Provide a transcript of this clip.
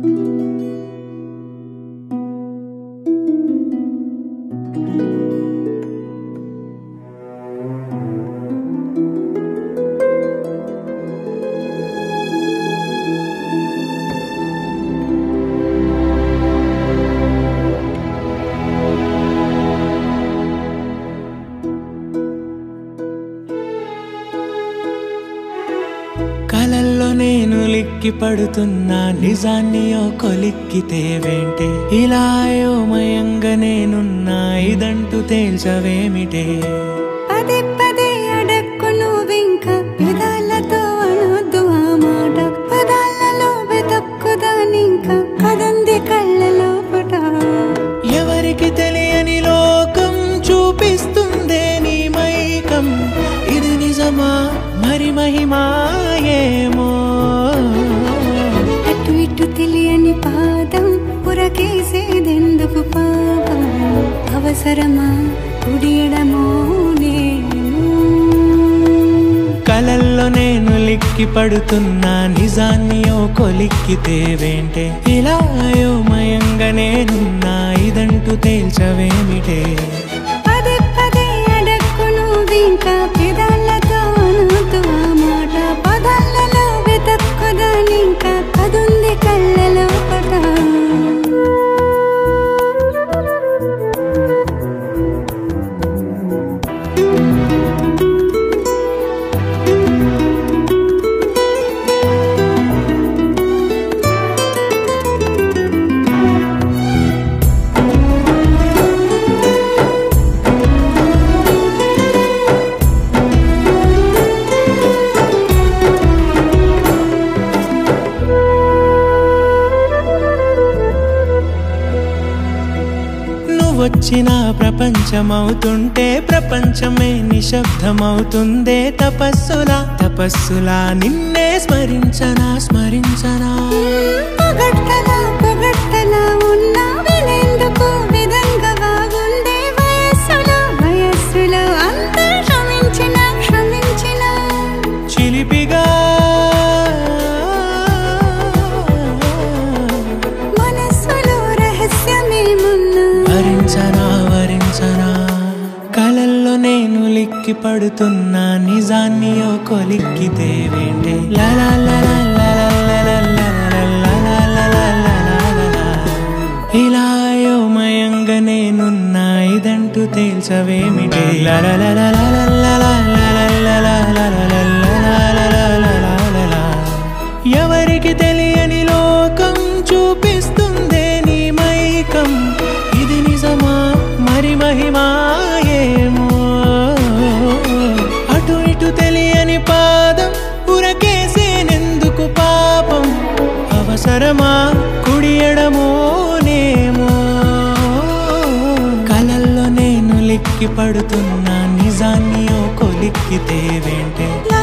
కలల్లో నేను లిక్కి పడుతున్నా నిజాన్ని ఓ కొలిక్కితే వేంటే ఇలా అయోమయంగా నేనున్నా ఇదంటూ తేల్చవేమిటే పదే పదే అడక్కు నువ్వింక పెదాలతో అనొద్దు ఆ మాట పదాలలో వెతక్కుదానింక కదంది కళ్ళలో పట ఎవరికి తెలియని లోకం చూపిస్తుందే నీ మైకం ఇది నిజమా మరి మహిమాయేమో అటు ఇటు తెలియని పాదం పురకేసేదెందుకు పాపం అవసరమా కుడియడమో నేను కలల్లో నేను లిక్కి పడుతున్నా నిజాన్ని ఓ కొలిక్కితే వేంటే ఇలా అయోమయంగా నేనున్నా ఇదంటూ తేల్చవేమిటే పదే పదే అడక్కు నువ్వింక పెదాలతో అనొద్దు ఆ మాట పదాలలో వెతక్కుదానింక కదుంది కళ్ళలో పట నువ్వొచ్చిన ప్రపంచమవుతుంటే ప్రపంచమే నిశ్శబ్దమవుతుందే తపస్సులా తపస్సులా నిన్నే స్మరించనా స్మరించనా పొగడ్తలా పొగడ్తలా ఉన్నా వినేందుకు విధంగా బాగుందే వయస్సులో వయస్సులో అంతా క్షమించిన క్షమించిన చిలిపిగా మనస్సులో రహస్యమేమున్నా వరించనా వరించనా కలల్లో నేను లిక్కి పడుతున్నా నిజాన్ని ఓ కొలిక్కితే వేంటే లలా లలా లలా లలా లలా లలా లలా లలా లలా. ఇలా అయోమయంగా నేనున్నా ఇదంటూ తేల్చవేమిటే లలా లలా లలా లలా లలా లలా లలా లలా లలా లలా లలా. ఎవరికి తెలియని లోకం చూపిస్తుందే నీ మైకం ఇది నిజమా మరి మహిమాయేమో అటు ఇటు తెలియని పాదం ఉరకేసేనెందుకు పాపం అవసరమా కుడియడమోనేమో కలల్లో నేను లిక్కి పడుతున్నా నిజాన్ని ఓ కొలిక్కితే వేంటే లా